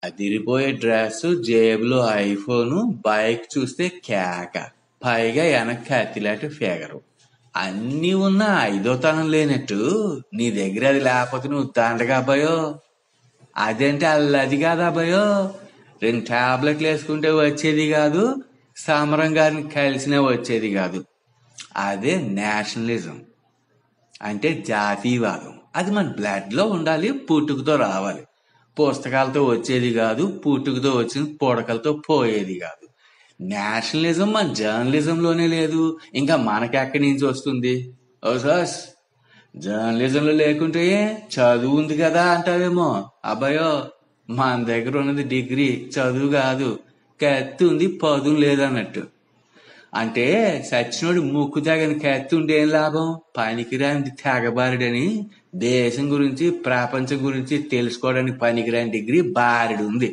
అదిరిపోయే డ్రెస్ జేబులో iPhone bike చూస్తే కేక పైగా వెనక్కి అతిలాంటి ఫిగరు అన్నీ ఉన్న ఐదో తనం లేనట్టు నీ దగ్గర అది లేకపోతే నువ్వు దండగా అబ్బాయో అదేంటి అల్లది కాదు అబ్బాయో రెండు టాబ్లెట్లు వేసుకుంటే వచ్చేది కాదు సమరం గారిని కలిసినా వచ్చేది కాదు అదే నేషనలిజం అంటే జాతీయవాదం అది మన బ్లడ్ లో ఉండాలి పుట్టుకతో రావాలి పుస్తకాలతో వచ్చేది కాదు పుట్టుకతో వచ్చిన పూడకలతో పోయేది కాదు నేషనలిజం మన జర్నలిజంలోనే లేదు ఇంకా మనకెక్కడి నుంచి వస్తుంది ఓ సాస్ జర్నలిజంలో లేకుంటే చదువు ఉంది కదా అంటావేమో అబ్బాయో మన దగ్గర ఉన్నది డిగ్రీ చదువు కాదు కత్తి ఉంది పదును లేదన్నట్టు అంటే సచ్చినోడు ముక్కు తెగని కత్తి ఉంటే ఏం లాభం పనికిరాని తెగబారుడని దేశం గురించి ప్రపంచం గురించి తెలుసుకోవడానికి పనికిరాని డిగ్రీ బారెడు ఉంది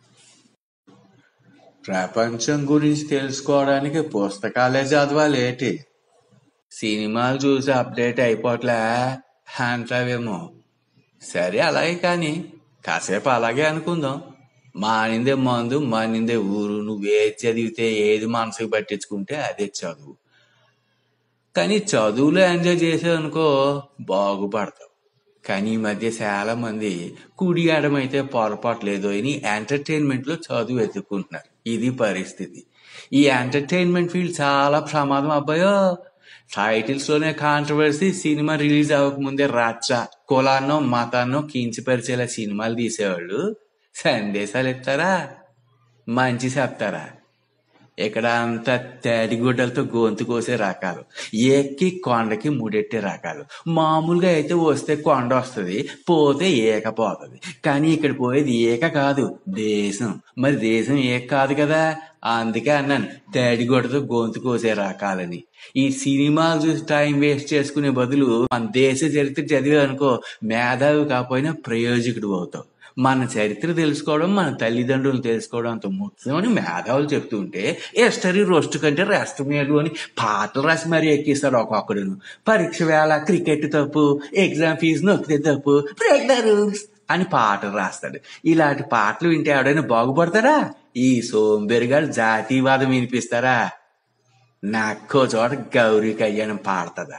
ప్రపంచం గురించి తెలుసుకోవడానికి పుస్తకాలే చదవాలి ఏంటి సినిమాలు చూసి అప్డేట్ అయిపోట్లే అంటావేమో సరే అలాగే కానీ కాసేపు అలాగే అనుకుందాం మానిందే మందు మానిందే ఊరు నువ్వు ఏది చదివితే ఏది మనసుకు పట్టించుకుంటే అదే చదువు కానీ చదువులో ఎంజాయ్ చేసావు అనుకో బాగుపడతావు కానీ ఈ మధ్య చాలా మంది కుడి ఎడమైతే పొరపాటు లేదు అని ఎంటర్టైన్మెంట్ లో చదువు ఎత్తుకుంటున్నారు ఇది పరిస్థితి ఈ ఎంటర్టైన్మెంట్ ఫీల్డ్ చాలా ప్రమాదం అబ్బాయో టైటిల్స్ లోనే కాంట్రవర్సీ సినిమా రిలీజ్ అవ్వకముందే రచ్చ కులాన్నో మతాన్నో కించిపరిచేలా సినిమాలు తీసేవాళ్ళు సందేశాలు ఇస్తారా మంచి చెప్తారా ఇక్కడ అంతా తేడిగుడ్డలతో గొంతు కోసే రకాలు ఎక్కి కొండకి ముడెట్టే రకాలు మామూలుగా అయితే వస్తే కొండ వస్తుంది పోతే ఏక పోతుంది కానీ ఇక్కడ పోయేది ఏక కాదు దేశం మరి దేశం ఏక కాదు కదా అందుకే అన్నాను తేడిగుడ్డతో గొంతు కోసే రకాలని ఈ సినిమాలు చూసి టైం వేస్ట్ చేసుకునే బదులు మన దేశ చరిత్ర చదివే అనుకో మేధావి కాకపోయినా ప్రయోజకుడు అవుతావు మన చరిత్ర తెలుసుకోవడం మన తల్లిదండ్రులు తెలుసుకోవడం అంత ముఖ్యమని మేధావులు చెప్తుంటే ఎస్టరీ రోస్ట్ కంటే రెస్ట్ మేలు అని పాటలు రాసి మరీ ఎక్కిస్తాడు ఒక్కొక్కడును పరీక్ష వేళ క్రికెట్ తప్పు ఎగ్జామ్ ఫీజు నొక్కితే తప్పు బ్రేక్ ద రూల్స్ అని పాటలు రాస్తాడు ఇలాంటి పాటలు వింటే ఎవడైనా బాగుపడతారా ఈ సోంబేరిగాడు జాతీయవాదం వినిపిస్తారా నాకో చోట గౌరీ కళ్యాణం పాడుతుందా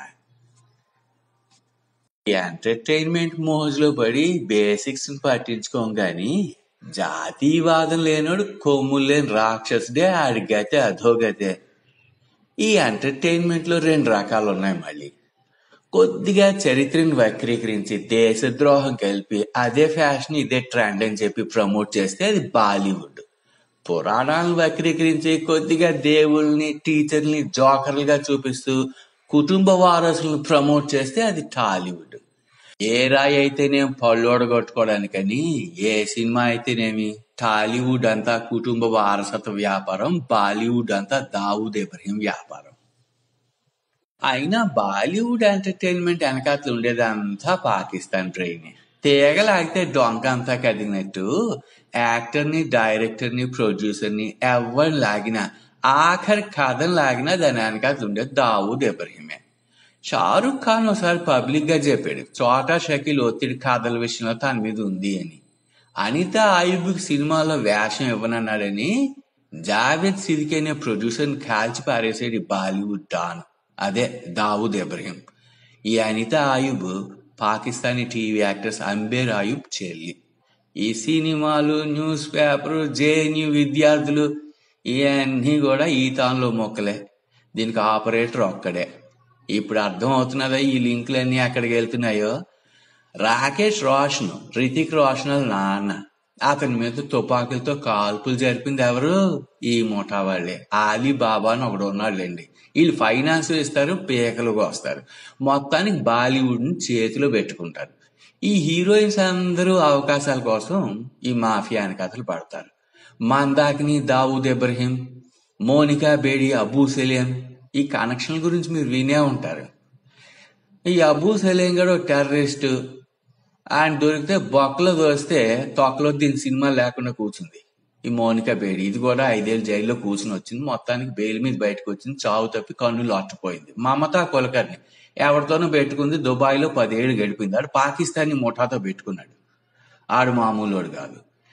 ఎంటర్టైన్మెంట్ మోజులో పడి బేసిక్స్ పట్టించుకోం గాని జాతీయవాదం లేనోడు కొమ్ములు లేని రాక్షసుడే ఆడిగతే అధోగతే ఈ ఎంటర్టైన్మెంట్ లో రెండు రకాలు ఉన్నాయి మళ్ళీ కొద్దిగా చరిత్రను వక్రీకరించి దేశద్రోహం కలిపి అదే ఫ్యాషన్ ఇదే ట్రెండ్ అని చెప్పి ప్రమోట్ చేస్తే అది బాలీవుడ్ పురాణాలను వక్రీకరించి కొద్దిగా దేవుల్ని టీచర్ని జోకర్లుగా చూపిస్తూ కుటుంబ వారసులను ప్రమోట్ చేస్తే అది టాలీవుడ్ ఏ రాయి అయితేనేం పళ్ళు ఒడగొట్టుకోవడానికని ఏ సినిమా అయితేనేమి టాలీవుడ్ అంతా కుటుంబ వారసత్వ వ్యాపారం బాలీవుడ్ అంతా దావూద్ ఇబ్రహీం వ్యాపారం అయినా బాలీవుడ్ ఎంటర్టైన్మెంట్ వెనకాతలు ఉండేదంతా పాకిస్తాన్ ట్రైన్ తీగలాగితే డొంక అంతా కదిగినట్టు యాక్టర్ ని డైరెక్టర్ ని ప్రొడ్యూసర్ ని ఎవరిని లాగినా ఆఖరి కథను లాగినా దాని వెనకాతలు ఉండేది దావూద్ ఇబ్రహీమే షారుఖ్ ఖాన్ ఒకసారి పబ్లిక్ గా చెప్పాడు చోటా షకీల్ ఒత్తిడి కథల విషయంలో తన మీద ఉంది అని అనిత ఆయుబ్ సినిమాలో వేషం ఇవ్వనన్నాడని జావేద్ సిద్దికి అనే ప్రొడ్యూసర్ కాల్చి పారేసాడు ఈ బాలీవుడ్ డాన్ అదే దావూద్ ఇబ్రహీం ఈ అనిత ఆయుబ్ పాకిస్తానీ టీవీ యాక్టర్స్ అంబేర్ ఆయుబ్ చెల్లి ఈ సినిమాలు న్యూస్ పేపర్ జేఎన్యూ విద్యార్థులు ఇవన్నీ కూడా ఈ తాన్లో మొక్కలే దీనికి ఆపరేటర్ ఒక్కడే ఇప్పుడు అర్థం అవుతున్నదా ఈ లింకులన్నీ ఎక్కడికి వెళ్తున్నాయో రాకేష్ రోషన్ రితిక్ రోషన్ వాళ్ళ నాన్న అతని మీద తుపాకులతో కాల్పులు జరిపింది ఎవరు ఈ ముఠా వాళ్ళే ఆలీ బాబా అని ఒకడు ఉన్నాడులేండి వీళ్ళు ఫైనాన్స్ ఇస్తారు పీకలు వస్తారు మొత్తానికి బాలీవుడ్ ని చేతిలో పెట్టుకుంటారు ఈ హీరోయిన్స్ అందరూ అవకాశాల కోసం ఈ మాఫియా అని కథలు పడతారు మందాకిని దావూద్ ఇబ్రహీం మోనికా బేడి అబూ సెలియం ఈ కనెక్షన్ గురించి మీరు వినే ఉంటారు ఈ అబూ సలీం గడు టెర్రరిస్ట్ ఆయన దొరికితే బొక్కలో దోస్తే తొక్కలో దీని సినిమా లేకుండా కూర్చుంది ఈ మోనికా బేడి ఇది కూడా ఐదేళ్ళు జైల్లో కూర్చుని వచ్చింది మొత్తానికి బెయిల్ మీద బయటకు వచ్చింది చావు తప్పి కన్నులు అట్టుపోయింది మమతా కులకర్ణి ఎవరితోనో పెట్టుకుంది దుబాయ్ లో పదేళ్ళు గడిపింది ఆడు పాకిస్తాన్ ముఠాతో పెట్టుకున్నాడు ఆడు మామూలోడు కాదు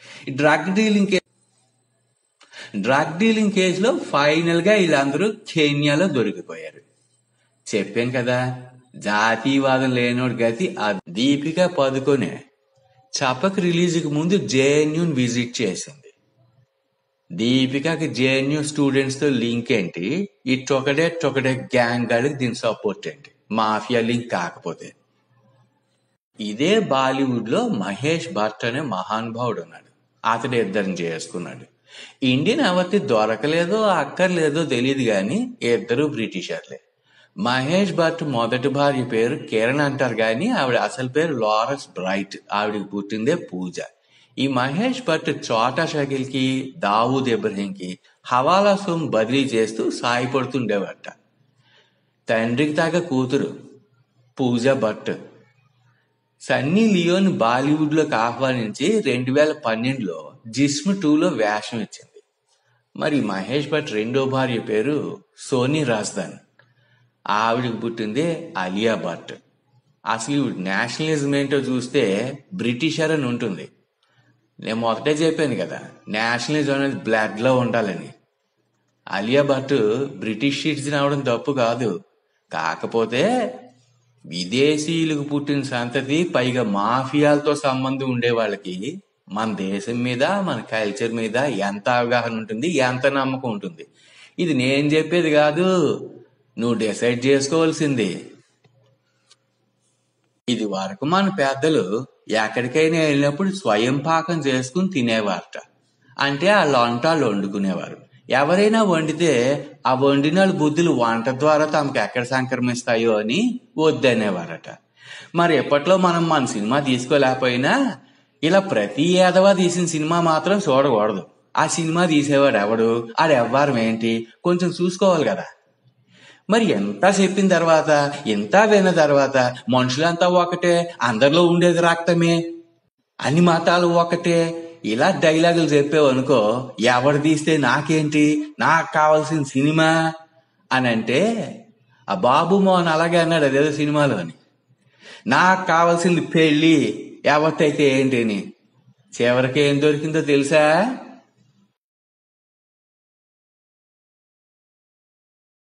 ఈ డ్రగ్ డీలింగ్ కే- డ్రగ్ డీలింగ్ కేసులో ఫైనల్ గా వీళ్ళందరూ కెన్యాలో దొరికిపోయారు చెప్పాను కదా జాతీయవాదం లేనోడు గతి ఆ దీపిక పదుకొనే చపక్ రిలీజ్ కి ముందు జేఎన్యూన్ విజిట్ చేసింది దీపికకి జేఎన్యూ స్టూడెంట్స్ తో లింక్ ఏంటి ఈ టొకడే టొకడే గ్యాంగ్ గాడికి దీని సపోర్ట్ ఏంటి మాఫియా లింక్ కాకపోతే ఇదే బాలీవుడ్ లో మహేష్ భట్ అనే మహానుభావుడు ఉన్నాడు అతడు ఇద్దరిని చేసుకున్నాడు ఇండియన్ ఎవరికి దొరకలేదో అక్కర్లేదో తెలియదు గాని ఇద్దరు బ్రిటిషర్లే మహేష్ భట్ మొదటి భార్య పేరు కిరణ్ అంటారు గాని ఆవిడ అసలు పేరు లారెన్స్ బ్రైట్ ఆవిడకి పుట్టిందే పూజ ఈ మహేష్ భట్ చోటా షకిల్ కి దావూద్ ఇబ్రహీం కి హవాలా సొమ్ము బదిలీ చేస్తూ సాయపడుతుండేవట తండ్రికి తాగ కూతురు పూజ భట్ సన్నీ లియోన్ బాలీవుడ్ లోకి ఆహ్వానించి రెండు వేల పన్నెండులో జిస్మ్ టూలో వేషం ఇచ్చింది మరి మహేష్ భట్ రెండో భార్య పేరు సోనీ రాజ్దాన్ ఆవిడకి పుట్టింది అలియా భట్ అసలు ఈవిడ నేషనలిజం ఏంటో చూస్తే బ్రిటిషర్ అని ఉంటుంది నేను మొదటే చెప్పాను కదా నేషనలిజం అనేది బ్లడ్ లో ఉండాలని అలియా భట్ బ్రిటిష్ సిటిజన్ అవడం తప్పు కాదు కాకపోతే విదేశీయులకు పుట్టిన సంతతి పైగా మాఫియాలతో సంబంధం ఉండే వాళ్ళకి మన దేశం మీద మన కల్చర్ మీద ఎంత అవగాహన ఉంటుంది ఎంత నమ్మకం ఉంటుంది ఇది నేను చెప్పేది కాదు నువ్వు డిసైడ్ చేసుకోవాల్సింది ఇది వరకు మన పెద్దలు ఎక్కడికైనా వెళ్ళినప్పుడు స్వయం పాకం చేసుకుని తినేవారట అంటే ఆ వంటలు వండుకునేవారు ఎవరైనా వండితే ఆ వండిన వాళ్ళ బుద్ధులు వంట ద్వారా తమకు ఎక్కడ సంక్రమిస్తాయో అని వద్దనేవారట మరి ఎప్పట్లో మనం మన సినిమా తీసుకోలేకపోయినా ఇలా ప్రతి ఏదవా తీసిన సినిమా మాత్రం చూడకూడదు ఆ సినిమా తీసేవాడు ఎవడు ఆడ ఎవ్వరం ఏంటి కొంచెం చూసుకోవాలి కదా మరి ఎంత చెప్పిన తర్వాత ఎంత విన్న తర్వాత మనుషులంతా ఒకటే అందరిలో ఉండేది రక్తమే అన్ని మతాలు ఒకటే ఇలా డైలాగులు చెప్పావు అనుకో ఎవరు తీస్తే నాకేంటి నాకు కావాల్సిన సినిమా అని అంటే ఆ బాబు మోహన్ అలాగే అన్నాడు అదేదో సినిమాలోని నాకు కావాల్సింది పెళ్లి ఎవరితైతే ఏంటి అని చివరికి ఏం దొరికిందో తెలుసా